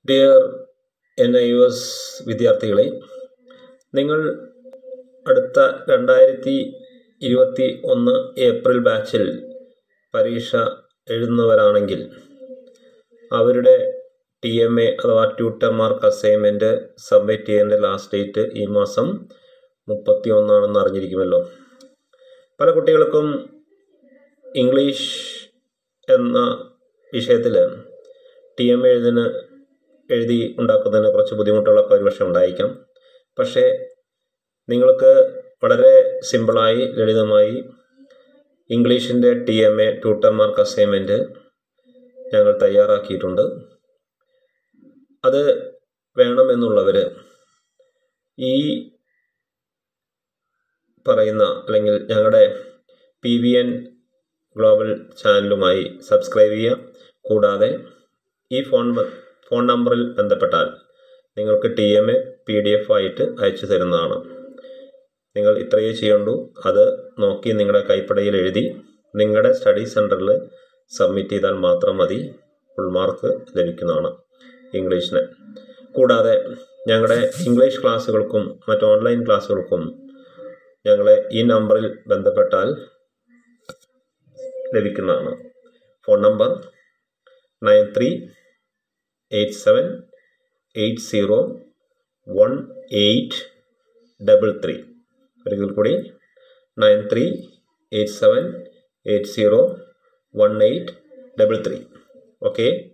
dear N I U S വിദ്യാർത്ഥികളെ നിങ്ങൾ അടുത്ത രണ്ടായിരത്തി ഇരുപത്തി ഒന്ന് ഏപ്രിൽ ബാച്ചിൽ പരീക്ഷ എഴുതുന്നവരാണെങ്കിൽ അവരുടെ ടി എം എ അഥവാ ട്യൂട്ടർ മാർക്ക് അസൈൻമെൻറ്റ് സബ്മിറ്റ് ചെയ്യേണ്ട ലാസ്റ്റ് ഡേറ്റ് ഈ മാസം മുപ്പത്തി ഒന്നാണെന്ന് അറിഞ്ഞിരിക്കുമല്ലോ പല കുട്ടികൾക്കും ഇംഗ്ലീഷ് എന്ന വിഷയത്തിൽ ടി എം എഴുതിന് എഴുതി ഉണ്ടാക്കുന്നതിന് കുറച്ച് ബുദ്ധിമുട്ടുകളൊക്കെ ഒരുപക്ഷെ ഉണ്ടായിരിക്കാം പക്ഷേ നിങ്ങൾക്ക് വളരെ സിമ്പിളായി ലളിതമായി ഇംഗ്ലീഷിൻ്റെ T M A tutor mark assignment ഞങ്ങൾ തയ്യാറാക്കിയിട്ടുണ്ട് അത് വേണമെന്നുള്ളവർ ഈ പറയുന്ന അല്ലെങ്കിൽ ഞങ്ങളുടെ പി വി എൻ ഗ്ലോബൽ ചാനലുമായി സബ്സ്ക്രൈബ് ചെയ്യുക കൂടാതെ ഈ ഫോൺ ഫോൺ നമ്പറിൽ ബന്ധപ്പെട്ടാൽ നിങ്ങൾക്ക് T M A P D F ആയിട്ട് അയച്ചു തരുന്നതാണ് നിങ്ങൾ ഇത്രയേ ചെയ്യണ്ടൂ അത് നോക്കി നിങ്ങളുടെ കൈപ്പടയിൽ എഴുതി നിങ്ങളുടെ സ്റ്റഡി സെൻറ്ററിൽ സബ്മിറ്റ് ചെയ്താൽ മാത്രം മതി ഫുൾ മാർക്ക് ലഭിക്കുന്നതാണ് ഇംഗ്ലീഷിന് കൂടാതെ ഞങ്ങളുടെ ഇംഗ്ലീഷ് ക്ലാസ്സുകൾക്കും മറ്റ് ഓൺലൈൻ ക്ലാസ്സുകൾക്കും ഞങ്ങളെ ഈ നമ്പറിൽ ബന്ധപ്പെട്ടാൽ ലഭിക്കുന്നതാണ് phone number nine three eight seven eight zero one eight double three ഒരിക്കൽ കൂടി nine three eight seven eight zero one eight double three okay